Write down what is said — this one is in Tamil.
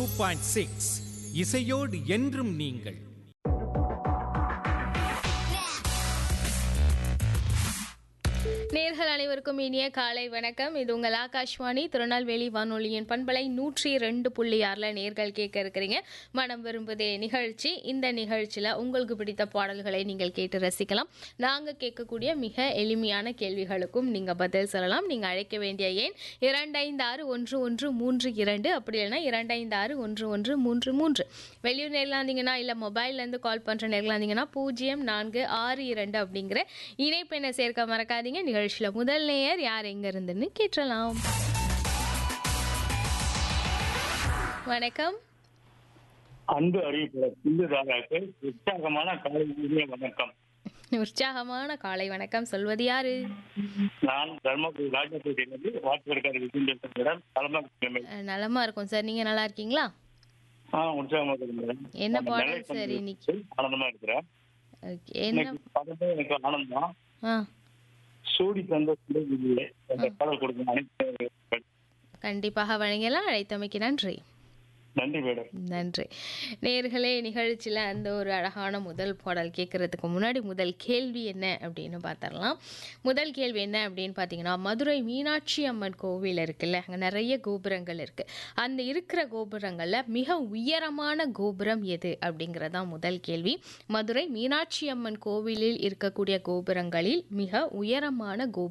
டூ பாயிண்ட் சிக்ஸ் இசையோடு என்றும் நீங்கள் நேர்கள் அனைவருக்கும் இனிய காலை வணக்கம் இது உங்கள் ஆகாஷ்வாணி திருநெல்வேலி வானொலியின் பண்பலை நூற்றி ரெண்டு புள்ளி ஆறில் நேர்கள் கேட்க இருக்கிறீங்க மனம் விரும்புதே நிகழ்ச்சி இந்த நிகழ்ச்சியில் உங்களுக்கு பிடித்த பாடல்களை நீங்கள் கேட்டு ரசிக்கலாம் நாங்கள் கேட்கக்கூடிய மிக எளிமையான கேள்விகளுக்கும் நீங்கள் பதில் சொல்லலாம் நீங்கள் அழைக்க வேண்டிய எண் இரண்டைந்து ஆறு ஒன்று ஒன்று மூன்று இரண்டு அப்படி இல்லைன்னா இரண்டைந்து ஆறு ஒன்று ஒன்று மூன்று மூன்று வெளியூர் நேரில் இருந்தீங்கன்னா இல்லை மொபைல்லேருந்து கால் பண்ணுற நேரில் இருந்தீங்கன்னா பூஜ்ஜியம் நான்கு ஆறு இரண்டு அப்படிங்கிற இணைப்பெண்ணை சேர்க்க மறக்காதீங்க நிகழ்ச்சியில் முதல் நேயர் யார் எங்க இருந்துன்னு கேட்டலாம் வணக்கம் அன்பு அறிவிப்பாளர் சிந்துதாராக்கு உற்சாகமான காலை இனிய வணக்கம் உற்சாகமான காலை வணக்கம் சொல்வது யாரு நான் தர்மபுரி ராஜபேட்டையிலிருந்து வாக்குவரக்கார விஜயன் தலைமை கிழமை அஹ், நலமா இருக்கும் சார் நீங்க நல்லா இருக்கீங்களா ஆ உற்சாகமா இருக்கிறேன் என்ன நம்ம பாடல் நெல்லை சார் பண்பு இன்னைக்கு? ஆனந்தமா இருக்கிறேன் Okay, என்ன இன்னைக்கு படமே எனக்கு ஆனந்தம் ஆ சூடி தந்த சிலைவிலே அந்த பாடல் கொடுக்கும் அனைத்து கண்டிப்பாக வழங்கலாம் அழைத்தமைக்கு நன்றி நன்றி மேடம் நன்றி நேர்களே நிகழ்ச்சியில் அந்த ஒரு அழகான முதல் பாடல் கேட்குறதுக்கு முன்னாடி முதல் கேள்வி என்ன அப்படின்னு பார்த்துடலாம் முதல் கேள்வி என்ன அப்படின்னு பார்த்தீங்கன்னா மதுரை மீனாட்சி அம்மன் கோவில் இருக்குல்ல அங்கே நிறைய கோபுரங்கள் இருக்குது அந்த இருக்கிற கோபுரங்களில் மிக உயரமான கோபுரம் எது அப்படிங்கிறதான் முதல் கேள்வி மதுரை மீனாட்சி அம்மன் கோவிலில் இருக்கக்கூடிய கோபுரங்களில் மிக உயரமான கோபுரம்